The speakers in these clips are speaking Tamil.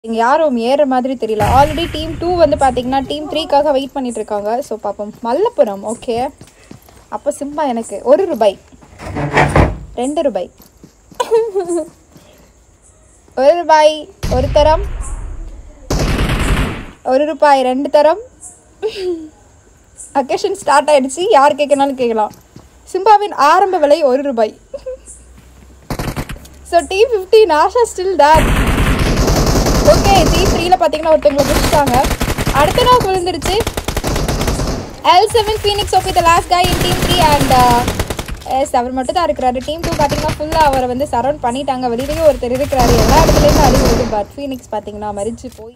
இங்க யாரும் ஏற மாதிரி தெரியல ஆல்ரெடி டீம் டூ வந்து பாத்தீங்கன்னா டீம் த்ரீக்காக வெயிட் பண்ணிட்டு இருக்காங்க ஸோ பார்ப்போம் மல்லப்புரம் ஓகே அப்போ சிம்பா எனக்கு ஒரு ரூபாய் ரெண்டு ரூபாய் ஒரு ரூபாய் ஒரு தரம் ஒரு ரூபாய் ரெண்டு தரம் அக்கேஷன் ஸ்டார்ட் ஆயிடுச்சு யார் கேட்கனாலும் கேட்கலாம் சிம்பாவின் ஆரம்ப விலை ஒரு ரூபாய் so team fifteen Asha still that okay team த்ரீல பார்த்தீங்கன்னா ஒருத்தவங்களை பிடிச்சிட்டாங்க அடுத்த நாள் விழுந்துருச்சு L seven phoenix okay the last guy in team three and yes அவர் மட்டும் தான் இருக்கிறாரு டீம் டூ பார்த்தீங்கன்னா ஃபுல்லாக அவரை வந்து சரௌண்ட் பண்ணிட்டாங்க வெளியிலேயே ஒருத்தர் இருக்கிறாரு எல்லா இடத்துலையுமே அடி வருது பட் ஃபீனிக்ஸ் பார்த்தீங்கன்னா மறிச்சு போய்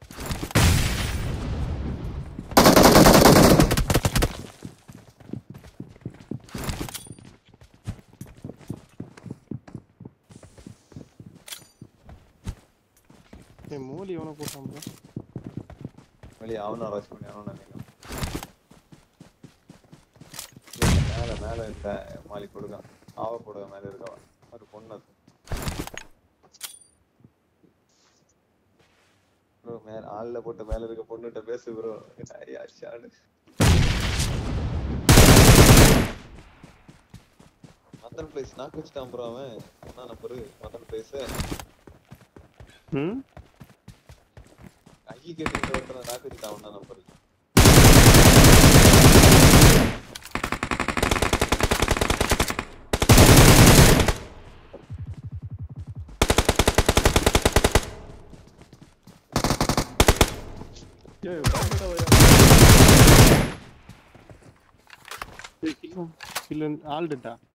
ஏய் மூலி எவனை போட்டான் bro? வெளியே அவனும் அரெஸ்ட் பண்ணி அவனும் நினைக்கலாம் மேல மேல இருக்க மாலி கொடுங்க ஆவ கொடுங்க மேல இருக்கவன் ஒரு பொண்ணு அது ப்ரோ மேல ஆள்ல போட்டு மேல இருக்க பொண்ணுகிட்ட பேசு ப்ரோ ஷாடு மத்தன் பிளேஸ் நாக்கு வச்சுட்டான் ப்ரோ அவன் என்ன நம்பரு மத்தன் பிளேஸ் ம் ஐயி கேட்டு ஒருத்தனை நாக்கு வச்சுட்டான் அவன் நம்பரு ஏய் பயங்கர வயா ஏய் கில்ல கில்ல ஆல்டா